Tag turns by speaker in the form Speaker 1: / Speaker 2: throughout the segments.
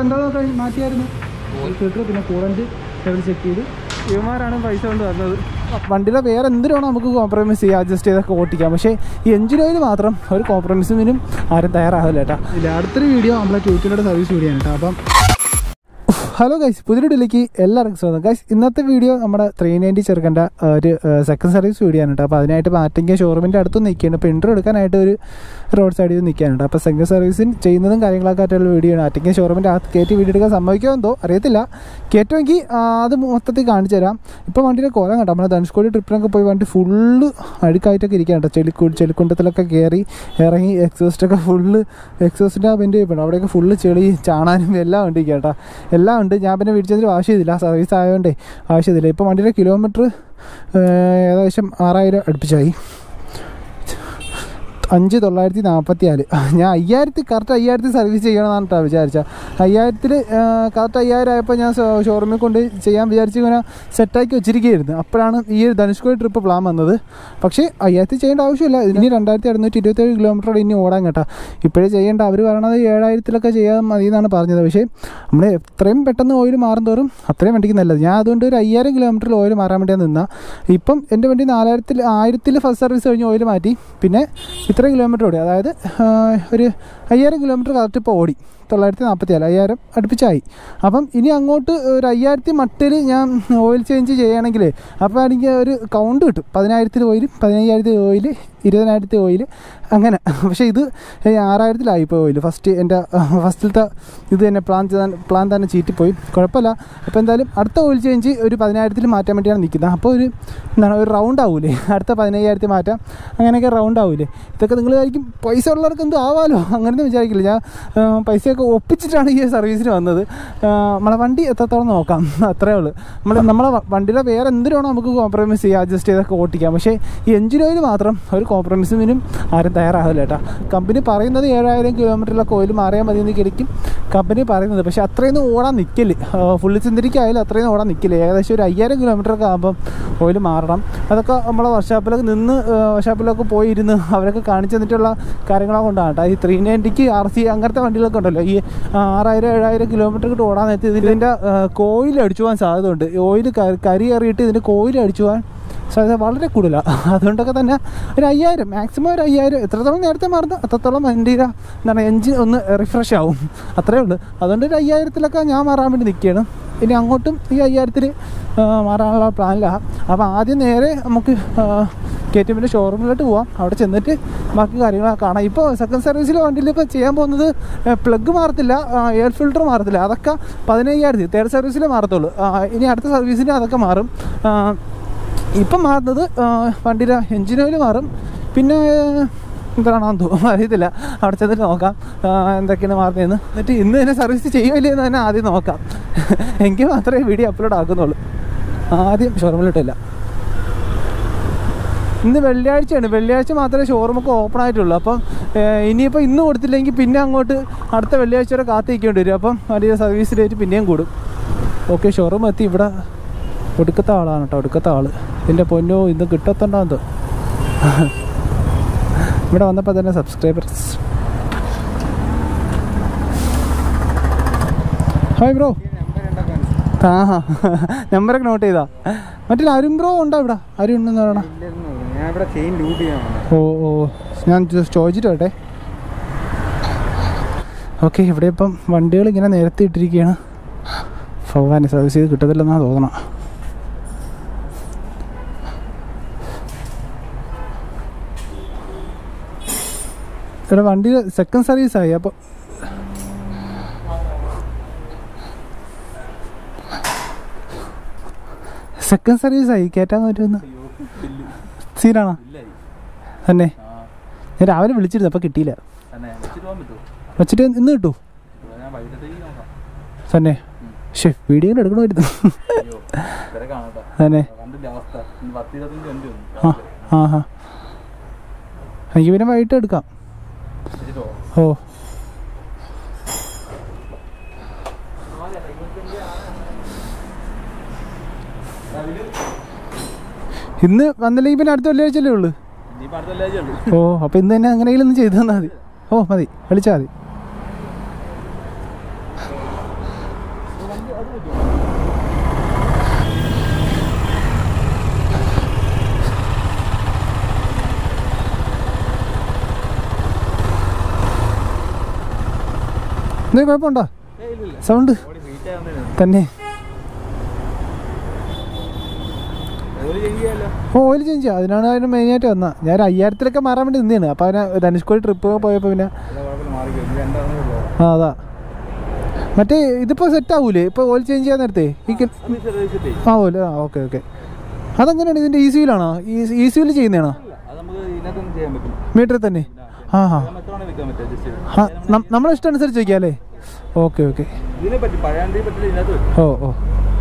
Speaker 1: ഇപ്പോൾ എന്താ മാറ്റിയായിരുന്നു ഫിൽറ്റർ പിന്നെ കൂളൻ്റ് ലെവൽ ചെക്ക് ചെയ്ത് ഇവന്മാരാണ് പൈസ കൊണ്ട് തന്നത് വണ്ടിയിലെ വേറെ എന്തിനാണോ നമുക്ക് കോംപ്രമൈസ് ചെയ്യാം അഡ്ജസ്റ്റ് ചെയ്തൊക്കെ ഓട്ടിക്കാം പക്ഷേ ഈ എഞ്ചിൻ ഓയിൽ മാത്രം ഒരു കോംപ്രമൈസിനും ആരും തയ്യാറാവില്ല കേട്ടോ ഇല്ല അടുത്തൊരു വീഡിയോ നമ്മളെ ട്യൂറ്റിലൂടെ സർവീസ് വീഡിയോ ആണ് കേട്ടോ അപ്പം ഹലോ ഗൈസ് പുതിയ വീഡിയോയിലേക്ക് എല്ലാവർക്കും സ്വാഗതം ഗൈസ് ഇന്നത്തെ വീഡിയോ നമ്മുടെ ത്രീ നയൻറ്റി ചെറുക്കൻ്റെ ഒരു സെക്കൻഡ് സർവീസ് വീഡിയോ ആണ് കേട്ടോ അപ്പോൾ അതിനായിട്ട് മാറ്റിങ്ങ ഷോറൂമിൻ്റെ അടുത്ത് നിൽക്കുകയാണ് അപ്പോൾ ഇൻട്രോ എടുക്കാനായിട്ട് ഒരു റോഡ് സൈഡിൽ നിൽക്കാനുണ്ട് അപ്പോൾ സെക്കൻഡ് സർവീസിന് ചെയ്യുന്നതും കാര്യങ്ങളൊക്കെ ആയിട്ടുള്ള വീഡിയോ ആണ് ആറ്റിങ്ങ ഷോറൂമിൻ്റെ അകത്ത് കയറ്റി വീഡിയോ എടുക്കാൻ സമ്മതിക്കുമോ എന്തോ അറിയത്തില്ല കയറ്റുമെങ്കിൽ അത് മൊത്തത്തിൽ കാണിച്ചു തരാം ഇപ്പോൾ വണ്ടിയുടെ കോലം കേട്ടോ നമ്മുടെ ധനുഷ്കോടി ട്രിപ്പിനൊക്കെ പോയി വണ്ടി ഫുള്ള് അഴുക്കായിട്ടൊക്കെ ഇരിക്കുകയാണ് കേട്ടോ ചെളിക്കു ചെളിക്കുണ്ടത്തിലൊക്കെ കയറി ഇറങ്ങി എക്സോസ്റ്റൊക്കെ ഫുള്ള് എക്സോസ്റ്റിൻ്റെ ആ ബെൻഡ് ചെയ്യപ്പെടും അവിടെയൊക്കെ ഫുള്ള് ചെളി ചാണാനും എല്ലാം ഉണ്ട് കേട്ടോ എല്ലാം ഉണ്ട് ഞാൻ പിന്നെ വീട്ടിൽ ആവശ്യമില്ല സർവീസ് ആയതുകൊണ്ടേ ആവശ്യമില്ല ഇപ്പോൾ വണ്ടിയുടെ കിലോമീറ്റർ ഏകദേശം ആറായിരം അടുപ്പിച്ചായി അഞ്ച് തൊള്ളായിരത്തി നാൽപ്പത്തി നാല് ഞാൻ അയ്യായിരത്തി കറക്റ്റ് അയ്യായിരത്തി സർവീസ് ചെയ്യണമെന്നാണ് കേട്ടോ വിചാരിച്ചത് അയ്യായിരത്തിൽ കറക്റ്റ് അയ്യായിരം ആയപ്പോൾ ഞാൻ ഷോറൂമിൽ കൊണ്ട് ചെയ്യാൻ വിചാരിച്ച് ഇങ്ങനെ സെറ്റാക്കി വെച്ചിരിക്കുകയായിരുന്നു അപ്പോഴാണ് ഈ ഒരു ധനുഷ്കോടി ട്രിപ്പ് പ്ലാൻ വന്നത് പക്ഷേ അയ്യായിരത്തി ചെയ്യേണ്ട ആവശ്യമില്ല ഇനി രണ്ടായിരത്തി അറുന്നൂറ്റി ഇരുപത്തേഴ് കിലോമീറ്റർ ഇനി ഓടാൻ കേട്ടോ ഇപ്പോഴേ ചെയ്യേണ്ട അവർ പറയണത് ഏഴായിരത്തിലൊക്കെ ചെയ്യാൻ മതി എന്നാണ് പറഞ്ഞത് പക്ഷേ നമ്മൾ എത്രയും പെട്ടെന്ന് ഓയിൽ മാറും തോറും അത്രയും വണ്ടിക്ക് നല്ലത് ഞാൻ അതുകൊണ്ട് ഒരു അയ്യായിരം കിലോമീറ്ററിൽ ഓയിൽ മാറാൻ വേണ്ടിയാണ് നിന്നാൽ ഇപ്പം എൻ്റെ വണ്ടി നാലായിരത്തിൽ ആയിരത്തിൽ ഫസ്റ്റ് സർവീസ് കഴിഞ്ഞ് ഓയിൽ മാറ്റി പിന്നെ ഇത്ര കിലോമീറ്റർ ഓടി അതായത് ആ, ഒരു അയ്യായിരം കിലോമീറ്റർ കറക്റ്റ് ഇപ്പോൾ ഓടി തൊള്ളായിരത്തി നാൽപ്പത്തി നാല് അയ്യായിരം അടുപ്പിച്ചായി അപ്പം ഇനി അങ്ങോട്ട് ഒരു അയ്യായിരത്തി മട്ടിൽ ഞാൻ ഓയിൽ ചേഞ്ച് ചെയ്യുകയാണെങ്കിൽ അപ്പോൾ എനിക്ക് ഒരു കൗണ്ട് കിട്ടും പതിനായിരത്തിൽ ഓയിൽ പതിനയ്യായിരത്തി ഓയിൽ ഇരുപതിനായിരത്തി ഓയിൽ അങ്ങനെ പക്ഷേ ഇത് ഈ ആറായിരത്തിലായി ഇപ്പോൾ ഓയിൽ ഫസ്റ്റ് എൻ്റെ ഫസ്റ്റിലത്തെ ഇത് തന്നെ പ്ലാൻ ചെയ്താൽ പ്ലാൻ തന്നെ ചീറ്റിപ്പോയി കുഴപ്പമില്ല അപ്പോൾ എന്തായാലും അടുത്ത ഓയിൽ ചേഞ്ച് ഒരു പതിനായിരത്തിൽ മാറ്റാൻ വേണ്ടിയാണ് നിൽക്കുന്നത് അപ്പോൾ ഒരു എന്താണ് ഒരു റൗണ്ട് ആവൂലേ അടുത്ത പതിനയ്യായിരത്തി മാറ്റാം അങ്ങനെയൊക്കെ റൗണ്ട് ആവൂലേ ഇതൊക്കെ നിങ്ങൾ വിചാരിക്കും പൈസ ഉള്ളവർക്ക് എന്തും ആവാലോ അങ്ങനെയൊന്നും വിചാരിക്കില്ല ഞാൻ ആ, പൈസയൊക്കെ ഒപ്പിച്ചിട്ടാണ് ഈ സർവീസിന് വന്നത് ആ, നമ്മളെ വണ്ടി എത്രത്തോളം നോക്കാം അത്രേ ഉള്ളൂ നമ്മൾ നമ്മളെ വ- വണ്ടിയിലെ വേറെ എന്തിനാണോ നമുക്ക് കോംപ്രമൈസ് ചെയ്യാം അഡ്ജസ്റ്റ് ചെയ്തൊക്കെ ഓട്ടിക്കാം പക്ഷേ ഈ എഞ്ചിൻ ഓയിൽ മാത്രം ഒരു കോംപ്രമൈസിനും ആരും തയ്യാറാവില്ല കേട്ടോ കമ്പനി പറയുന്നത് ഏഴായിരം കിലോമീറ്ററിലൊക്കെ ഓയിൽ മാറിയാൽ മതി എന്ന് കിടക്കും കമ്പനി പറയുന്നത് പക്ഷേ അത്രയൊന്നും ഓടാൻ നിൽക്കില്ല ഫുള്ളി ചിന്തിരിക്കായാലും അത്രയൊന്നും ഓടാൻ നിൽക്കില്ല ഏകദേശം ഒരു അയ്യായിരം കിലോമീറ്ററൊക്കെ ആകുമ്പം ഓയിൽ മാറണം അതൊക്കെ നമ്മളെ വർക്ക്ഷോപ്പിലൊക്കെ നിന്ന് വർക്ക്ഷോപ്പിലൊക്കെ പോയി ഇരുന്ന് അവരൊക്കെ കാണിച്ചു തന്നിട്ടുള്ള കാര്യങ്ങളൊക്കെ കൊണ്ടാണ് കേട്ടോ ഈ ത്രീ നയൻറ്റിക്ക് ആർ സി അങ്ങനത്തെ വണ്ടികളൊക്കെ ഉണ്ടല്ലോ ഈ ആറായിരം ഏഴായിരം കിലോമീറ്റർ കിട്ട് ഓടാൻ നേരത്തെ ഇതിൻ്റെ കോയിൽ അടിച്ചു പോകാൻ സാധ്യതയുണ്ട് ഓയിൽ കരി കയറിയിട്ട് ഇതിൻ്റെ കോയിൽ അടിച്ചു പോകാൻ സാധ്യത വളരെ കൂടുതലാണ് അതുകൊണ്ടൊക്കെ തന്നെ ഒരു അയ്യായിരം മാക്സിമം ഒരു അയ്യായിരം എത്രത്തോളം നേരത്തെ മാറുന്നു അത്രത്തോളം വണ്ടിയുടെ എന്താണ് എൻജിൻ ഒന്ന് റിഫ്രഷ് ആവും അത്രേ ഉള്ളൂ അതുകൊണ്ട് ഒരു അയ്യായിരത്തിലൊക്കെ ഞാൻ മാറാൻ വേണ്ടി നിൽക്കുകയാണ് ഇനി അങ്ങോട്ടും ഈ അയ്യായിരത്തിൽ മാറാനുള്ള പ്ലാനിലാണ് അപ്പോൾ ആദ്യം നേരെ നമുക്ക് കെ ടി എമ്മിൻ്റെ ഷോറൂമിലോട്ട് പോവാം അവിടെ ചെന്നിട്ട് ബാക്കി കാര്യങ്ങളൊക്കെ കാണാം ഇപ്പോൾ സെക്കൻഡ് സർവീസിൽ വണ്ടിയിൽ ഇപ്പോൾ ചെയ്യാൻ പോകുന്നത് പ്ലഗ് മാറത്തില്ല എയർ ഫിൽറ്റർ മാറത്തില്ല അതൊക്കെ പതിനയ്യായിരത്തി തേർഡ് സർവീസിലേ മാറത്തുള്ളൂ ആ, ഇനി അടുത്ത സർവീസിന് അതൊക്കെ മാറും ആ, ഇപ്പം മാറുന്നത് ആ, വണ്ടിയുടെ എഞ്ചിൻ ഓയിൽ മാറും പിന്നെ എന്താണെന്ന് തോന്നുന്നു അറിയത്തില്ല അവിടെ ചെന്നിട്ട് നോക്കാം ആ, എന്തൊക്കെയാണ് മാറുന്നതെന്ന് എന്നിട്ട് ഇന്ന് തന്നെ സർവീസ് ചെയ്യുമില്ലേ എന്ന് തന്നെ ആദ്യം നോക്കാം എങ്കിൽ മാത്രമേ വീഡിയോ അപ്ലോഡ് ആക്കുന്നുള്ളൂ ആദ്യം ഷോറൂമിലിട്ടില്ല ഇന്ന് വെള്ളിയാഴ്ചയാണ് വെള്ളിയാഴ്ച മാത്രമേ ഷോറൂമൊക്കെ ഓപ്പൺ ആയിട്ടുള്ളൂ അപ്പം ഏഹ്, ഇനിയിപ്പോൾ ഇന്ന് കൊടുത്തില്ലെങ്കിൽ പിന്നെ അങ്ങോട്ട് അടുത്ത വെള്ളിയാഴ്ച വരെ കാത്തിരിക്കേണ്ടി വരും അപ്പം വണ്ടിയുടെ സർവീസ് ഡേറ്റ് പിന്നെയും കൂടും ഓക്കെ ഷോറൂം എത്തി ഇവിടെ ഒടുക്കത്തെ ആളാണ് കേട്ടോ ഒടുക്കത്തെ ആള് ഇതിൻ്റെ പൊന്നോ ഇന്ന് കിട്ടത്തുണ്ടോ ഇവിടെ വന്നപ്പോൾ തന്നെ സബ്സ്ക്രൈബേഴ്സ് ഹായ് ബ്രോ ആ നമ്പറൊക്കെ നോട്ട് ചെയ്താ മറ്റേ അരുൺ ബ്രോ ഉണ്ടോ ഇവിടെ അരുൺ എന്ന് പറയണ
Speaker 2: ഞാൻ ഇവിടെ ചെയിൻ ലൂട്ട് ചെയ്യാൻ
Speaker 1: ഓ ഓ ഞാൻ just ചോദിച്ചിട്ട് വരട്ടെ ഓക്കെ ഇവിടെ ഇപ്പം വണ്ടികൾ ഇങ്ങനെ നിരത്തി ഇട്ടിരിക്കുകയാണ് ഭഗവാനെ സർവീസ് ചെയ്ത് കിട്ടത്തില്ലെന്നാണ് തോന്നണം ഇവിടെ വണ്ടി സെക്കൻഡ് സർവീസ് ആയി അപ്പോൾ സെക്കൻഡ് സർവീസ് ആയി കയറ്റാൻ പറ്റുമെന്ന് സീനാണോ തന്നെ ഞാൻ രാവിലെ വിളിച്ചിരുന്നു അപ്പോൾ കിട്ടിയില്ല വെച്ചിട്ട് ഇന്ന് കിട്ടൂ തന്നെ ഷേ വീഡിയോ എടുക്കണമായിരുന്നു തന്നെ ആ ആ ആ എനിക്ക് പിന്നെ വൈകിട്ട് എടുക്കാം ഓ ഇന്ന് വന്നില്ലെങ്കിൽ പിന്നെ അടുത്ത വെള്ളിയാഴ്ചയല്ലേ ഉള്ളൂ ഓ അപ്പൊ ഇന്ന് തന്നെ അങ്ങനെയെങ്കിലും ഒന്ന് ചെയ്തു തന്നാൽ മതി ഓ മതി വിളിച്ചാൽ മതി എന്തെങ്കിലും കുഴപ്പമുണ്ടോ സൗണ്ട് തന്നെ ഓ ഓയിൽ ചേഞ്ച് ചെയ്യാം അതിനാണ് അതിന് മെയിനായിട്ട് വന്നത് ഞാൻ ഒരു അയ്യായിരത്തിലൊക്കെ മാറാൻ വേണ്ടി നിന്നതാണ് അപ്പോൾ അതിനെ ധനുഷ്കോടി ട്രിപ്പ് പോയപ്പോൾ പിന്നെ ആ അതാ മറ്റേ ഇതിപ്പോൾ സെറ്റ് ആവൂലേ ഇപ്പോൾ ഓയിൽ ചേഞ്ച് ചെയ്യാൻ നേരത്തെ ഈ കി- ആ ഓയിൽ ആ ഓക്കെ ഓക്കെ അതെങ്ങനെയാണ് ഇതിൻ്റെ ഈ സിയിലാണോ ഈ ഈ സിയിൽ ചെയ്യുന്നതാണോ മീറ്ററിൽ തന്നെ ആ ആ ആ നം- നമ്മളെ ഇഷ്ടം അനുസരിച്ച് വയ്ക്കാം അല്ലേ ഓക്കെ ഓക്കെ
Speaker 2: ഇതിനെ പറ്റി പഴയാണ്ടി പറ്റില്ല ഇതിനകത്ത് വരും
Speaker 1: ഓ ഓ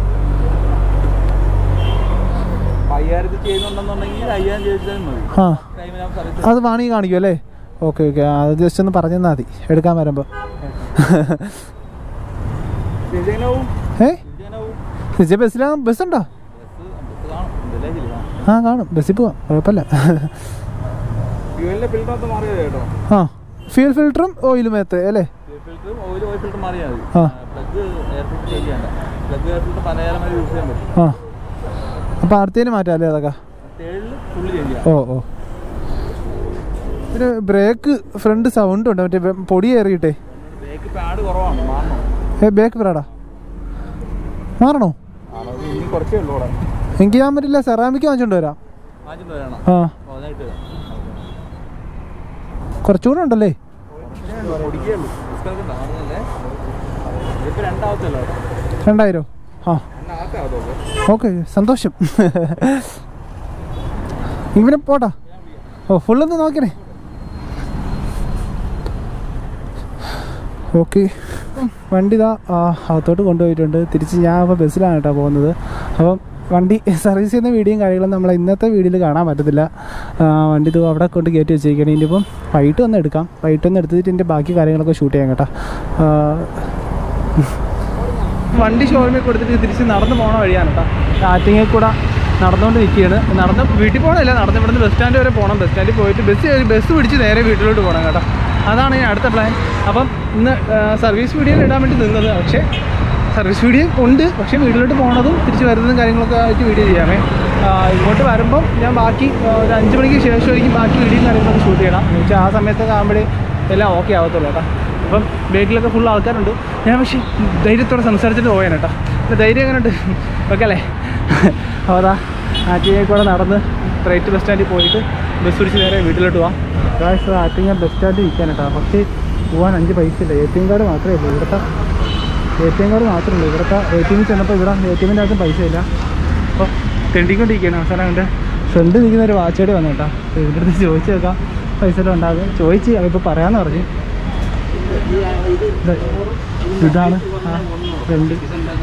Speaker 2: അയ്യായിരത്തി ചെയ്യുന്നുണ്ടെന്നുണ്ടെങ്കിൽ അയ്യായിരം ചോദിച്ചാലും മതി
Speaker 1: ആ
Speaker 2: ടൈമിനകത്ത് സർവീസ്
Speaker 1: അത് വാണി കാണിക്കും അല്ലേ ഓക്കെ ഓക്കെ അത് ജസ്റ്റ് ഒന്ന് പറഞ്ഞു തന്നാൽ മതി എടുക്കാൻ വരുമ്പോൾ
Speaker 2: തിരിച്ചെങ്ങനെയാവും
Speaker 1: ഏ
Speaker 2: തിരിച്ചെങ്ങനെയാവും
Speaker 1: വിജയ ബസ്സിലാ ബസ്സുണ്ടോ
Speaker 2: ബസ് ബസ് കാണും എന്തെല്ലാം ചെയ്യില്ല
Speaker 1: ആ കാണും ബസ്സിൽ പോവാം കുഴപ്പമില്ല
Speaker 2: ഫ്യൂവലിന്റെ ഫിൽറ്റർ മാറിയത് കേട്ടോ
Speaker 1: ആ ഫ്യൂൽ ഫിൽറ്ററും ഓയിലും എത്ത് അല്ലേ
Speaker 2: ഫിൽറ്ററും ഓയിൽ ഓയിൽ ഫിൽറ്റർ മാറിയാൽ മതി
Speaker 1: ആ.
Speaker 2: പ്ലഗ് എയർ ഫിൽറ്റർ ചേഞ്ച് ചെയ്യണ്ട പ്ലഗ് എയർ ഫിൽറ്റർ പലകാലം വരെ യൂസ് ചെയ്യാൻ പറ്റും
Speaker 1: ആ അപ്പോൾ അടുത്തതിന് മാറ്റാം അല്ലേ അതൊക്കെ
Speaker 2: തേളിൽ ഫുള്ള് ചേഞ്ച് ചെയ്യാം
Speaker 1: ഓ ഓ പിന്നെ ബ്രേക്ക് ഫ്രണ്ട് സൗണ്ട് ഉണ്ട് മറ്റേ വെ- പൊടി ഏറിയിട്ടേ
Speaker 2: ബ്രേക്ക് പാഡ് കുറവാണ് മാറണോ
Speaker 1: ഏ ബാക്ക് ബ്രാടാ മാറണോ
Speaker 2: ആണോ ഇത് ഇനി കുറച്ചേ ഉള്ളൂ ഇവിടെ
Speaker 1: എനിക്ക് ഞാൻ പറ്റില്ല സെറാമിക്ക് വാങ്ങിച്ചോണ്ട് വരാം
Speaker 2: വാങ്ങിച്ചിട്ട് വരണം
Speaker 1: ആ
Speaker 2: അതായിട്ട്
Speaker 1: കുറച്ചുകൂടെ ഉണ്ടല്ലേ
Speaker 2: പൊടിക്കുള്ളൂ ഇതിപ്പോ രണ്ടാവത്തല്ലോ
Speaker 1: രണ്ടായിരോ ആ
Speaker 2: രണ്ടാക്കാവത്തുള്ളൂ
Speaker 1: ഓക്കെ സന്തോഷം ഇങ്ങനെ പോട്ടാ ഓ ഫുള്ളൊന്ന് നോക്കണേ ഓക്കെ വണ്ടി ഇതാ ആ, അകത്തോട്ട് കൊണ്ടുപോയിട്ടുണ്ട് തിരിച്ച് ഞാൻ അപ്പോൾ ബസ്സിലാണ് കേട്ടോ പോകുന്നത് അപ്പം വണ്ടി സർവീസ് ചെയ്യുന്ന വീഡിയോയും കാര്യങ്ങളും നമ്മൾ ഇന്നത്തെ വീഡിയോയിൽ കാണാൻ പറ്റത്തില്ല ആ, വണ്ടി ഇത് അവിടെ കൊണ്ട് കയറ്റി വെച്ചിരിക്കണം ഇനിയിപ്പം വൈകിട്ട് വന്ന് എടുക്കാം വൈകിട്ട് വന്ന് എടുത്തിട്ട് ഇതിൻ്റെ ബാക്കി കാര്യങ്ങളൊക്കെ ഷൂട്ട് ചെയ്യാം കേട്ടോ ആ, വണ്ടി ഷോറൂമിൽ കൊടുത്തിട്ട് തിരിച്ച് നടന്നു പോണ വഴിയാണ് കേട്ടോ ആറ്റിങ്ങിൽ കൂടെ നടന്നുകൊണ്ട് നിൽക്കുകയാണ് നടന്ന് വീട്ടിൽ പോകണമില്ല നടന്ന് ഇവിടുന്ന് ബസ് സ്റ്റാൻഡ് വരെ പോകണം ബസ് സ്റ്റാൻഡിൽ പോയിട്ട് ബസ് കയറി ബസ് പിടിച്ച് നേരെ വീട്ടിലോട്ട് പോകണം കേട്ടോ അതാണ് ഞാൻ അടുത്ത പ്ലാൻ അപ്പം ഇന്ന് സർവീസ് വീഡിയോയിൽ ഇടാൻ വേണ്ടി നിന്നത് പക്ഷേ സർവീസ് വീഡിയോ ഉണ്ട് പക്ഷേ വീട്ടിലോട്ട് പോകണതും തിരിച്ച് വരുന്നതും കാര്യങ്ങളൊക്കെ ആയിട്ട് വീഡിയോ ചെയ്യാമേ ആ, ഇങ്ങോട്ട് വരുമ്പം ഞാൻ ബാക്കി ആ, ഒരു അഞ്ച് മണിക്ക് ശേഷമായിരിക്കും ബാക്കി വീഡിയോയും കാര്യങ്ങളൊക്കെ ഷൂട്ട് ചെയ്യണം എന്ന് വെച്ചാൽ ആ സമയത്തൊക്കെ ആകുമ്പോഴേ എല്ലാം ഓക്കെ ആവത്തുള്ളൂ കേട്ടോ അപ്പം ബേക്കിലൊക്കെ ഫുൾ ആൾക്കാരുണ്ട് ഞാൻ പക്ഷേ ധൈര്യത്തോടെ സംസാരിച്ചിട്ട് പോയാൻ കേട്ടോ പിന്നെ ധൈര്യം എങ്ങനെ ഉണ്ട് ഓക്കെ അല്ലേ അപ്പോൾ അതാ ആറ്റിങ്ങൽ കൂടെ നടന്ന് റൈറ്റ് ബസ് സ്റ്റാൻഡിൽ പോയിട്ട് ബസ് പിടിച്ച് നേരെ വീട്ടിലോട്ട് പോവാം ഗായ്സ് ആറ്റിങ്ങൽ ബസ് സ്റ്റാൻഡിൽ നിൽക്കാൻ കേട്ടോ പക്ഷേ പോകാൻ അഞ്ച് പൈസ ഇല്ല എ ടി എം കാർഡ് മാത്രമേ ഉള്ളൂ ഇവിടുത്തെ എ ടി എം കാർഡ് മാത്രമേ ഉള്ളൂ ഇവിടുത്തെ എ ടി എമ്മിൽ ചെന്നപ്പോൾ ഇവിടെ എ ടി എമ്മിൻ്റെ അകത്തും പൈസ ഇല്ല അപ്പോൾ തെണ്ടിക്കൊണ്ടിരിക്കുകയാണ് അവസാനം എൻ്റെ ഫ്രണ്ട് നിൽക്കുന്ന ഒരു വാച്ചോട് വന്നു കേട്ടോ അപ്പോൾ ഇവരുടെ അടുത്ത് ചോദിച്ചു നോക്കാം പൈസ എല്ലാം ഉണ്ടാകും ചോദിച്ച് അവരിപ്പോൾ പറയാമെന്ന് പറഞ്ഞു ഇത് ഇതാണ് ആ ഫ്രണ്ട്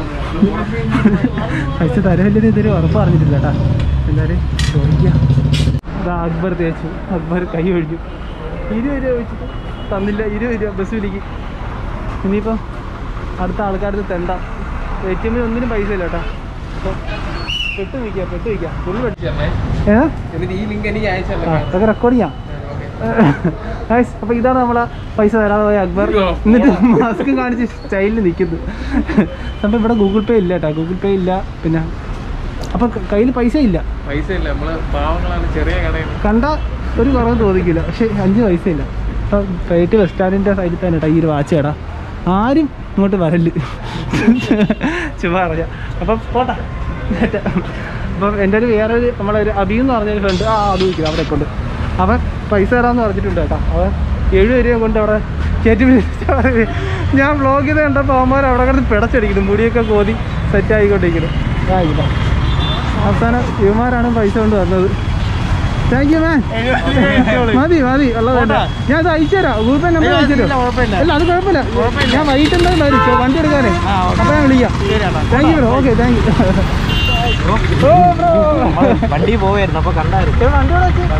Speaker 1: പൈസ തരവില്ലെന്ന് ഇതൊരു ഉറപ്പ് പറഞ്ഞിട്ടില്ല കേട്ടാ എന്തായാലും ചോദിക്കുക ഇതാ അക്ബർ തേച്ചു അക്ബർ കൈ ഒഴിഞ്ഞു ഇരുപത് രൂപ വെച്ചിട്ട് തന്നില്ല ഇരുപത് രൂപ ബസ് വിളിക്ക് ഇനിയിപ്പോൾ അടുത്ത ആൾക്കാർക്ക് തെണ്ട എ ടി എമ്മിൽ ഒന്നിനും പൈസ ഇല്ല കേട്ടോ അപ്പോൾ പെട്ട് നിൽക്കുക പെട്ട് നിൽക്കുക ഫുൾ പെട്ട് ഏ
Speaker 2: എന്നിട്ട് ഈ ലിങ്ക് എനിക്ക് അയച്ചല്ലോ
Speaker 1: ആ, ഇതൊക്കെ റെക്കോർഡ് ചെയ്യാം ഗൈസ് അപ്പൊ ഇതാണ് നമ്മളെ പൈസ തരാതെ പോയ അക്ബർ എന്നിട്ട് മാസ്ക് കാണിച്ച് സ്റ്റൈലിൽ നിൽക്കുന്നത് അപ്പൊ ഇവിടെ ഗൂഗിൾ പേ ഇല്ല കേട്ടോ ഗൂഗിൾ പേ ഇല്ല പിന്നെ അപ്പൊ കയ്യിൽ പൈസ ഇല്ല
Speaker 2: പൈസ ഇല്ല നമ്മള് പാവങ്ങളാണ് ചെറിയ കടയിൽ
Speaker 1: കണ്ട ഒരു കുറവ് തോന്നിക്കില്ല പക്ഷെ അഞ്ച് പൈസ ഇല്ല അപ്പം റേറ്റ് ബസ് സ്റ്റാൻഡിൻ്റെ സൈഡിൽ തന്നെ കേട്ടോ ഈ ഒരു വാച്ച് കേടാ ആരും ഇങ്ങോട്ട് വരല് ചുമ്മാ അറിയാം അപ്പം പോട്ടെ അപ്പം എൻ്റെ ഒരു വേറെ ഒരു നമ്മളെ ഒരു അബി എന്ന് പറഞ്ഞൊരു ഫ്രണ്ട് ആ അത് വിൽക്കുന്നത് അവിടെ കൊണ്ട് അവൻ പൈസ തരാമെന്ന് പറഞ്ഞിട്ടുണ്ട് കേട്ടോ അവൻ എഴുപത് രൂപ കൊണ്ട് അവിടെ കയറ്റി വിളിച്ചാ പറയും. ഞാൻ വ്ളോഗ് ചെയ്ത് കണ്ടപ്പോൾ അവന്മാർ അവിടെ കിടന്ന് പിടച്ചടിക്കുന്നു മുടിയൊക്കെ കോതി സെറ്റ് ആയിക്കൊണ്ടിരിക്കുന്നു ആ ഇല്ല അവസാനം ഇവന്മാരാണ് പൈസ കൊണ്ട് വന്നത് താങ്ക് യു മാൻ മതി മതി ഉള്ളത് വേണ്ട ഞാൻ അത് അയച്ചു തരാം ഗൂഗിൾ പേ നമ്പർ അയച്ചു തരാം അല്ല അത് കുഴപ്പമില്ല ഞാൻ വൈകിട്ട് എന്തായാലും വരും ചോ, വണ്ടി എടുക്കാനേ അപ്പൊ ഞാൻ വിളിക്കാം thank you bro okay thank you oh bro
Speaker 2: വണ്ടി പോവായിരുന്നു അപ്പൊ കണ്ടായിരുന്നു
Speaker 1: വണ്ടി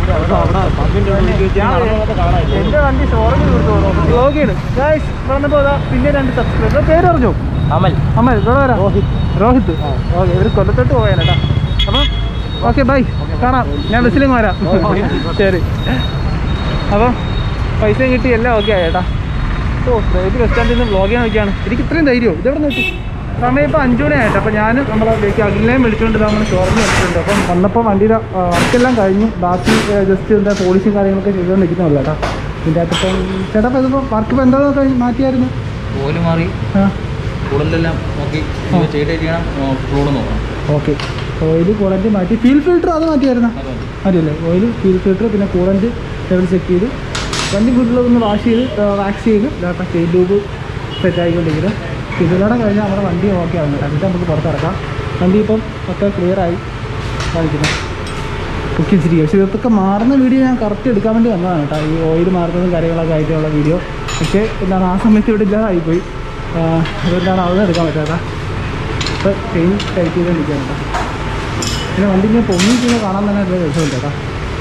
Speaker 1: എന്റെ വണ്ടി ഷോറൂമിൽ കൊടുത്തു ബ്ലോഗാണ് ഗൈസ് വന്നപ്പോ പിന്നെ രണ്ട് സബ്സ്ക്രൈബർ പേര് പറഞ്ഞു
Speaker 2: അമൽ
Speaker 1: അമ്മ ഇവിടെ വരാം രോഹിത് രോഹിത് ഓക്കെ ഇവർ കൊല്ലത്തോട്ട് പോയാലേട്ടാ അപ്പം ഓക്കെ ബൈ കാണാം ഞാൻ ബസ്സിലും വരാം ശരി അപ്പം പൈസ കിട്ടി എല്ലാം ഓക്കെ ആയേട്ടാ ഓ റേറ്റ് ബസ് സ്റ്റാൻഡിൽ നിന്ന് വ്ളോഗ് ചെയ്യാൻ നോക്കിയാണ് എനിക്ക് ഇത്രയും ധൈര്യമോ ഇതെവിടെ നോക്കി സമയം ഇപ്പോൾ അഞ്ചു മണിയായിട്ട് അപ്പോൾ ഞാൻ നമ്മളെ വീട്ടിൽ അഖിലിനെയും വിളിച്ചുകൊണ്ട് നമ്മൾ ഷോറൂമിൽ വെച്ചിട്ടുണ്ട് അപ്പം വന്നപ്പോൾ വണ്ടിയുടെ വർക്കെല്ലാം കഴിഞ്ഞു ബാക്കി ജസ്റ്റ് എന്താ പോളിഷും കാര്യങ്ങളൊക്കെ ചെയ്തുകൊണ്ടിരിക്കുന്നുള്ളൂ കേട്ടോ ഇതിൻ്റെ അകത്തിപ്പം ചേട്ടാ അപ്പോൾ ഇതിപ്പോൾ വർക്ക് ഇപ്പോൾ എന്താ മാറ്റിയായിരുന്നു
Speaker 2: ഓല് മാറി
Speaker 1: ആ
Speaker 2: കൂടുതലെല്ലാം നോക്കി ചെയ്തിട്ട് ചെയ്യണം ഫ്ലൂഡ് നോക്കണം
Speaker 1: ഓക്കെ ഓയിൽ കൂളൻ്റ് മാറ്റി ഫീൽ ഫിൽറ്റർ അത് മാറ്റിയായിരുന്നോ
Speaker 2: അത് മതി.
Speaker 1: മതിയല്ലേ ഓയിൽ ഫീൽ ഫിൽറ്റർ പിന്നെ കൂളൻ്റ് ലെവൽ ചെക്ക് ചെയ്തു വണ്ടി ഫുഡിലൊന്ന് വാഷ് ചെയ്ത് വാക്സ് ചെയ്ത് ഇതാക്കാം ചെയിൻ ട്യൂബ് സെറ്റ് ആയിക്കൊണ്ടിരിക്കുന്നത് ഇതിലൂടെ കഴിഞ്ഞാൽ നമ്മുടെ വണ്ടി ഓക്കെ ആവും കേട്ടോ എന്നിട്ട് നമുക്ക് പുറത്തിറക്കാം വണ്ടി ഇപ്പം ഒക്കെ ക്ലിയർ ആയി കാണിക്കുന്നത് ഒക്കെ ഇച്ചിരി പക്ഷേ ഇതൊക്കെ മാറുന്ന വീഡിയോ ഞാൻ കറക്റ്റ് എടുക്കാൻ വേണ്ടി വന്നതാണ് കേട്ടോ ഈ ഓയിൽ മാറുന്നതും കാര്യങ്ങളൊക്കെ ആയിട്ടുള്ള വീഡിയോ പക്ഷേ എന്താണ് ആ സമയത്ത് ഇവിടെ ഇല്ലാതായിപ്പോയി ആ, അതുകൊണ്ടാണ് അതൊന്നും എടുക്കാൻ പറ്റാത്ത ഇപ്പോൾ ചെയിൻ ടൈറ്റ് ചെയ്ത് നിൽക്കുകയാണ് കേട്ടോ പിന്നെ വണ്ടി ഇങ്ങനെ പൊങ്ങിക്കുന്ന കാണാൻ തന്നെ ഒരു രസമുണ്ട് കേട്ടോ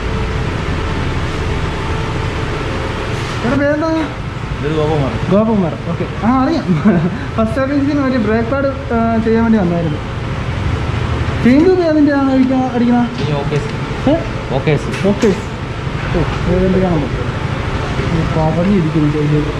Speaker 1: ഇവിടെ പേരെന്താ
Speaker 2: ഇതൊരു കോപം മാറി
Speaker 1: ഗോപകുമാർ ഓക്കെ ആ അറിയാം ഫസ്റ്റ് സർവീസിന് വേണ്ടി ബ്രേക്ക് പാഡ് ചെയ്യാൻ വേണ്ടി വന്നായിരുന്നു ചെയിൻ ട്യൂബ് അതിൻ്റെ ആണ് അടിക്കണ അടിക്കണ
Speaker 2: ഈ ഓക്കെ
Speaker 1: ഏ
Speaker 2: ഓക്കെ
Speaker 1: ഓക്കെ ഓ ഏതെന്ത് കാണാൻ പറഞ്ഞിരിക്കുന്നു ചെയിൻ ട്യൂബ്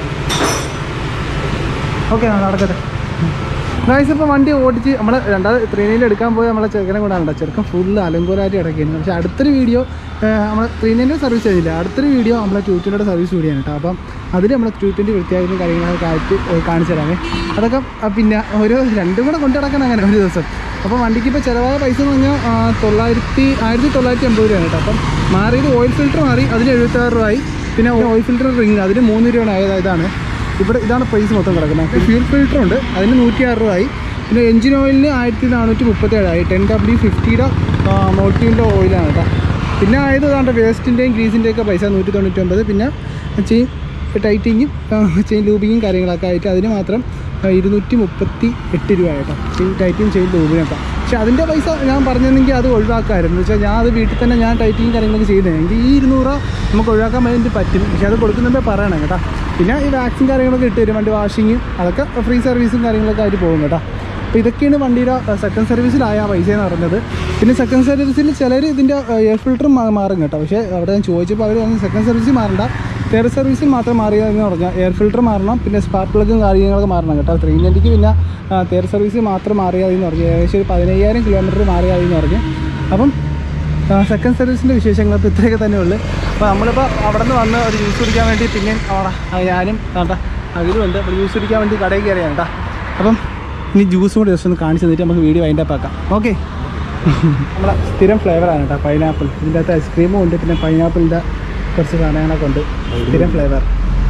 Speaker 1: ഓക്കെ നടക്കട്ടെ ഗായ്സ് ഇപ്പോൾ വണ്ടി ഓടിച്ച് നമ്മൾ രണ്ടാമത് ത്രീനയിൽ എടുക്കാൻ പോയി നമ്മളെ ചെറുക്കനെ കൊണ്ടാണ് ചെറുക്കൻ ഫുള്ള് അലങ്കോലായിട്ട് കിടക്കുകയാണ് പക്ഷേ അടുത്തൊരു വീഡിയോ നമ്മൾ ത്രീനേൻ്റെ സർവീസ് കഴിഞ്ഞില്ല അടുത്തൊരു വീഡിയോ നമ്മളെ ടു ട്വൻറ്റിയുടെ സർവീസ് കൂടിയാണ് കേട്ടോ അപ്പം അതിൽ നമ്മൾ ടു ട്വൻറ്റി വൃത്തിയായിട്ടും കാര്യങ്ങളൊക്കെ ആയിട്ട് ഏഹ് കാണിച്ചു തരാമേ അതൊക്കെ ആ, പിന്നെ ഒരു രണ്ടും കൂടെ കൊണ്ടു നടക്കണം അങ്ങനെ ഒരു ദിവസം അപ്പോൾ വണ്ടിക്ക് ഇപ്പോൾ ചിലവായ പൈസ എന്ന് പറഞ്ഞാൽ ആ, തൊള്ളായിരത്തി ആയിരത്തി തൊള്ളായിരത്തി എൺപത് രൂപയാണ് കേട്ടോ അപ്പം മാറിയത് ഓയിൽ ഫിൽറ്റർ മാറി അതിന് എഴുപത്താറ് രൂപയായി പിന്നെ ഓയിൽ ഫിൽറ്റർ റിങ് അതിന് മൂന്ന് രൂപയാണ് ആയത് ഇതാണ് ഇവിടെ ഇതാണ് പ്രൈസ് മൊത്തം കിടക്കുന്നത് ഫ്യൂൽ ഫിൽറ്റർ ഉണ്ട് അതിന് നൂറ്റി ആറ് രൂപയായി പിന്നെ എഞ്ചിൻ ഓയിലിന് ആയിരത്തി നാനൂറ്റി മുപ്പത്തേഴായി ടെൻ ഡബ്ല്യു ഫിഫ്റ്റിയുടെ മോട്ടീൻ്റെ ഓയിലാണ് കേട്ടോ പിന്നെ ആയത് ഇതാണ്ട് വേസ്റ്റിൻ്റെയും ഗ്രീസിൻ്റെയും ഒക്കെ പൈസ നൂറ്റി തൊണ്ണൂറ്റി ഒമ്പത് പിന്നെ ചെയിൻ ടൈറ്റിങ്ങും ചെയിൻ ലൂബിങ്ങും കാര്യങ്ങളൊക്കെ ആയിട്ട് അതിന് മാത്രം ആ, ഇരുന്നൂറ്റി മുപ്പത്തി എട്ട് രൂപ കേട്ടോ ചെയിൻ ടൈറ്റിങ് ചെയിൻ ലൂബിനൊക്കെ പക്ഷേ അതിൻ്റെ പൈസ ഞാൻ പറഞ്ഞെങ്കിൽ അത് ഒഴിവാക്കാമായിരുന്നു എന്ന് വെച്ചാൽ ഞാൻ അത് വീട്ടിൽ തന്നെ ഞാൻ ടൈറ്റിങ് കാര്യങ്ങളൊക്കെ ചെയ്തത് എങ്കിൽ ഈ ഇരുന്നൂറ് രൂപ നമുക്ക് ഒഴിവാക്കാൻ വേണ്ടി പറ്റും പക്ഷേ അത് കൊടുക്കുന്നുമ്പേ പറയണം കേട്ടോ പിന്നെ ഈ വാക്സിൻ കാര്യങ്ങളൊക്കെ ഇട്ട് തരും വണ്ടി വാഷിങ് അതൊക്കെ ഫ്രീ സർവീസും കാര്യങ്ങളൊക്കെ ആയിട്ട് പോകും കേട്ടോ അപ്പോൾ ഇതൊക്കെയാണ് വണ്ടിയുടെ സെക്കൻഡ് സർവീസിലായ ആ പൈസ എന്ന് പറഞ്ഞത് പിന്നെ സെക്കൻഡ് സർവീസിൽ ചിലർ ഇതിൻ്റെ എയർ ഫിൽറ്റർ മാറും കേട്ടോ പക്ഷേ അവിടെ ഞാൻ ചോദിച്ചപ്പോൾ അവർ പറഞ്ഞു സെക്കൻഡ് സർവീസിൽ മാറണ്ട തേർഡ് സർവീസിൽ മാത്രം മാറിയതെന്ന് പറഞ്ഞാൽ എയർ ഫിൽറ്റർ മാറണം പിന്നെ സ്പാർക്ക് പ്ലഗും കാര്യങ്ങളൊക്കെ മാറണം കേട്ടോ ത്രീ നയൻറ്റിക്ക് പിന്നെ തേർഡ് സർവീസിൽ മാത്രം മാറിയാൽ എന്ന് പറഞ്ഞു ഏകദേശം ഒരു പതിനയ്യായിരം കിലോമീറ്റർ മാറിയാൽ എന്ന് പറഞ്ഞു അപ്പം സെക്കൻഡ് സർവീസിൻ്റെ വിശേഷങ്ങൾ ഇപ്പോൾ ഇത്രയൊക്കെ തന്നെ ഉള്ളു അപ്പോൾ നമ്മളിപ്പോൾ അവിടെ നിന്ന് വന്ന് ഒരു ജ്യൂസ് കുടിക്കാൻ വേണ്ടി പിന്നെ അവിടെ ആ, ഞാനും കേട്ടോ അകിലും ഉണ്ട് അപ്പോൾ ജ്യൂസ് കുടിക്കാൻ വേണ്ടി കടയിൽ കയറിയാണ് കേട്ടോ അപ്പം ഇനി ജ്യൂസും കൂടി ജസ്റ്റ് ഒന്ന് കാണിച്ചു തന്നിട്ട് നമുക്ക് വീഡിയോ വൈൻഡ് അപ്പ് ആക്കാം ഓക്കെ നമ്മളെ സ്ഥിരം ഫ്ലേവറാണ് കേട്ടോ പൈനാപ്പിൾ ഇതിൻ്റെ അകത്ത് ഐസ്ക്രീമും ഉണ്ട് പിന്നെ പൈനാപ്പിളിൻ്റെ കുറച്ച് സാധനങ്ങളൊക്കെ ഉണ്ട് സ്ഥിരം ഫ്ലേവർ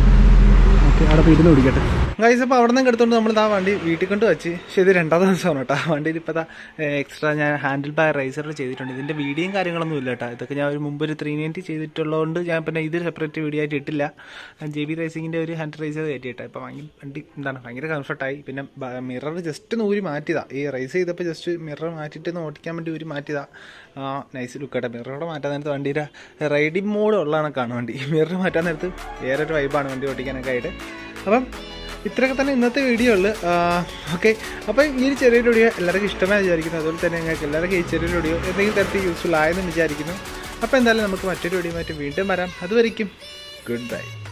Speaker 1: ഓക്കെ അവിടെ പോയി ഇരുന്ന് കുടിക്കട്ടെ ഗൈസ് അപ്പോൾ അവിടെ നിന്ന് എടുത്തുകൊണ്ട് നമ്മൾ ആ വണ്ടി വീട്ടിൽ കൊണ്ട് വെച്ച് പക്ഷേ ഇത് രണ്ടാം ദിവസമാണ് കേട്ടോ വണ്ടിയിൽ ഇപ്പോൾ എക്സ്ട്രാ ഞാൻ ഹാൻഡിൽ ബാർ റൈസറിൽ ചെയ്തിട്ടുണ്ട് ഇതിൻ്റെ വീഡിയോയും കാര്യങ്ങളൊന്നും ഇല്ല കേട്ടോ ഇതൊക്കെ ഞാൻ ഒരു മുമ്പ് ഒരു ത്രീ നയൻറ്റി ചെയ്തിട്ടുള്ളതുകൊണ്ട് ഞാൻ പിന്നെ ഇത് സെപ്പറേറ്റ് വീഡിയോ ആയിട്ട് ഇട്ടില്ല ജെ ബി റൈസിങ്ങിൻ്റെ ഒരു ഹാൻഡ് റൈസർ കയറ്റിയിട്ടാ ഇപ്പോൾ ഭയങ്കര വണ്ടി എന്താണ് ഭയങ്കര കംഫർട്ടായി പിന്നെ മിറർ ജസ്റ്റ് ഒന്ന് ഊരി മാറ്റിയതാ ഈ റൈസ് ചെയ്തപ്പോൾ ജസ്റ്റ് മിറർ മാറ്റിയിട്ട് ഒന്ന് ഓടിക്കാൻ വേണ്ടി ഊരി മാറ്റിയതാ നൈസ് ലുക്കാട്ടെ മിററോടെ മാറ്റാൻ നേരത്ത് വണ്ടിയുടെ റൈഡിങ് മോഡ് ഉള്ളതാണ് കാണും വണ്ടി മിറർ മാറ്റാൻ നേരത്ത് വേറെ ഒരു വൈബാണ് വണ്ടി ഓടിക്കാനൊക്കെ ആയിട്ട് അപ്പം ഇത്രയൊക്കെ തന്നെ ഇന്നത്തെ വീഡിയോ ഉള്ളു ഓക്കെ അപ്പോൾ ഈ ഒരു ചെറിയൊരു വീഡിയോ എല്ലാവർക്കും ഇഷ്ടമായി വിചാരിക്കുന്നു അതുപോലെ തന്നെ നിങ്ങൾക്ക് എല്ലാവർക്കും ഈ ചെറിയൊരു വീഡിയോ എന്തെങ്കിലും തരത്തിൽ യൂസ്ഫുൾ ആയെന്ന് വിചാരിക്കുന്നു അപ്പോൾ എന്തായാലും നമുക്ക് മറ്റൊരു വീഡിയോ മാറ്റി വീണ്ടും വരാം അതുവരെയും ഗുഡ് ബൈ